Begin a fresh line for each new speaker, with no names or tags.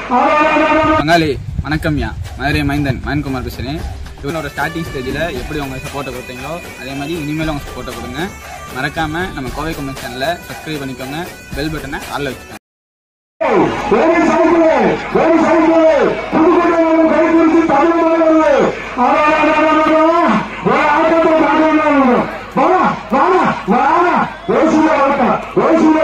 பங்காளி வணக்கம்யா மதுரை மைந்தன் மயன்குமார் பேசுகிறேன் இவனோட ஸ்டார்டிங் ஸ்டேஜில் எப்படி உங்க சப்போர்ட்டை கொடுத்தீங்களோ அதே மாதிரி இனிமேலும் உங்க சப்போர்ட்டை கொடுங்க மறக்காம நம்ம கோவை கமெண்ட் சேனலை சப்ஸ்கிரைப் பண்ணிக்கோங்க பெல் பட்டனை ஆளில் வச்சுக்கோங்க
ஒரு சைக்கிள் ஒரு சைக்கிள் புதுக்கோட்டை கை குறித்து தமிழ்நாடு ஒரு ஆட்டத்தை வாடா வாடா வாடா ஓசில ஓட்ட ஓசில